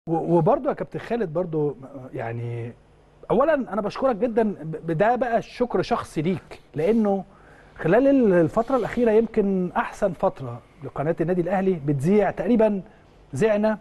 و- وبرضه يا كابتن خالد برضه يعني اولا انا بشكرك جدا ب- ده بقى الشكر شخصي ليك لانه خلال الفتره الاخيره يمكن احسن فتره لقناه النادي الاهلي بتذيع تقريبا زعنا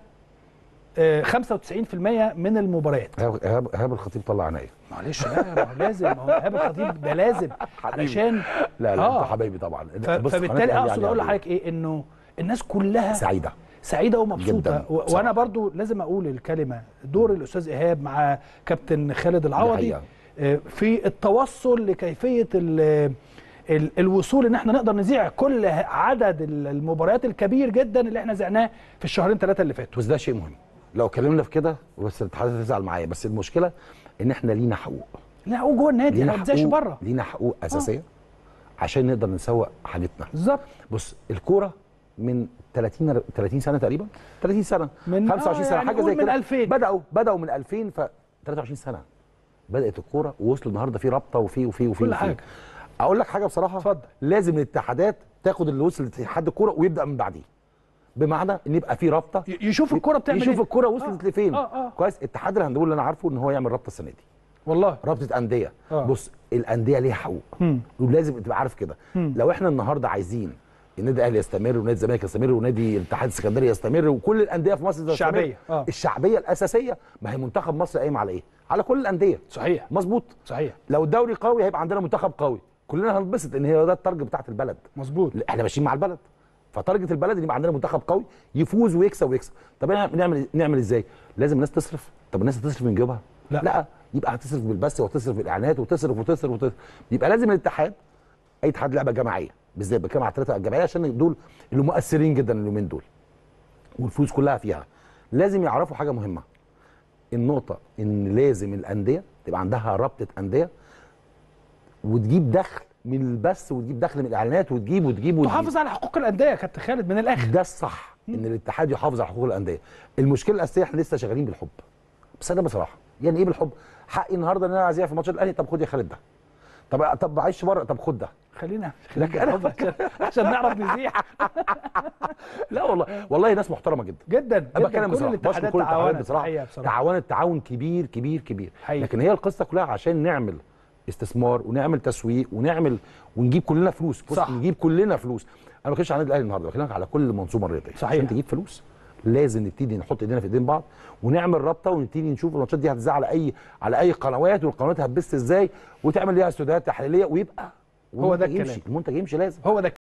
آه، 95% من المباريات ايهاب إيهاب- إيهاب الخطيب طلع عينيا معلش بقى ما هو لازم ما هو ايهاب الخطيب ده لازم حبيبي. علشان لا لا آه. انت حبايبي طبعا ف- بص، قناة فبالتالي الأهلي اقصد عليها اقول عليه. لحضرتك ايه انه الناس كلها سعيده سعيده ومبسوطه جداً، و- بصراحة. وانا برضو لازم اقول الكلمه دور الاستاذ ايهاب مع كابتن خالد العوضي حقيقة. آه، في التوصل لكيفيه ال- ال- الوصول ان احنا نقدر نذيع كل عدد ال- المباريات الكبير جدا اللي احنا زعناه في الشهرين ثلاثه اللي فاتوا بس ده شيء مهم لو اتكلمنا في كده بس الاتحاد هتزعل معايا بس المشكله ان احنا لينا حقوق لا هو جوه النادي احنا ما بنذيعش حقوق بره لينا حقوق اساسيه عشان نقدر نسوق حاجتنا بالظبط بص الكوره من 30 30 سنه تقريبا 30 سنه من- 25 آه، سنه يعني حاجه قول زي من كده 2000. بداوا بداوا من 2000 ف 23 سنه بدات الكوره ووصلوا النهارده في رابطه وفي وفي وفي كل وفي. حاجة. اقول لك حاجه بصراحه اتفضل. لازم الاتحادات تاخد اللي وصل لاتحاد الكوره ويبدا من بعديه بمعنى ان يبقى في رابطه ي- يشوف الكرة بتعمل يشوف إيه. الكوره وصلت آه، لفين آه، آه. كويس اتحاد الهندبول اللي انا عارفه ان هو يعمل رابطه السنه دي والله رابطه انديه آه. بص الانديه ليها حقوق مم. ولازم تبقى عارف كده لو احنا النهارده عايزين النادي الاهلي يستمر ونادي الزمالك يستمر ونادي الاتحاد السكندري يستمر وكل الانديه في مصر تستمر الشعبية، آه. الشعبيه الاساسيه ما هي منتخب مصر قايم على ايه؟ على كل الانديه صحيح مظبوط صحيح لو الدوري قوي هيبقى عندنا منتخب قوي كلنا هنتبسط ان هي ده التارجت بتاعت البلد مظبوط لا، احنا ماشيين مع البلد فتارجت البلد ان يبقى عندنا منتخب قوي يفوز ويكسب ويكسب طب احنا نعمل نعمل ازاي لازم الناس تصرف طب الناس هتصرف من جيبها لا. لا يبقى هتصرف بالبث وتصرف بالاعلانات وتصرف وتصرف وتصرف يبقى لازم الاتحاد اي اتحاد لعبه جماعيه بالذات بتكلم على الثلاثه الجماعيه عشان دول اللي مؤثرين جدا اليومين دول والفلوس كلها فيها لازم يعرفوا حاجه مهمه النقطه ان لازم الانديه تبقى عندها رابطه انديه وتجيب دخل من البث وتجيب دخل من الاعلانات وتجيب وتجيب وتجيب تحافظ على حقوق الانديه يا كابتن خالد من الاخر ده الصح ان الاتحاد يحافظ على حقوق الانديه المشكله الاساسيه احنا لسه شغالين بالحب بس انا بصراحه يعني ايه بالحب حقي النهارده ان انا عايز في ماتش الاهلي طب خد يا خالد ده طب طب معيش بره طب خد ده خلينا لكن خلينا أنا- عشان, عشان نعرف نذيع لا والله والله ناس محترمه جدا جدا انا جدا بتكلم كل بصراحه بشكر الاتحادات كل الاتحادات تعاونت بصراحه الحقيقة بصراحه تعاونت تعاون كبير كبير كبير حقيقي. لكن هي القصه كلها عشان نعمل استثمار ونعمل تسويق ونعمل ونجيب كلنا فلوس بص صح. نجيب كلنا فلوس انا ما بتكلمش على النادي الاهلي النهارده بكلمك على كل المنظومه الرياضيه صحيح. عشان تجيب فلوس لازم نبتدي نحط ايدينا في ايدين بعض ونعمل رابطه ونبتدي نشوف الماتشات دي هتذاع على اي على اي قنوات والقنوات هتبث ازاي وتعمل ليها استوديوهات تحليليه ويبقى هو ده والمنتج يمشي. الكلام. المنتج يمشي لازم هو ده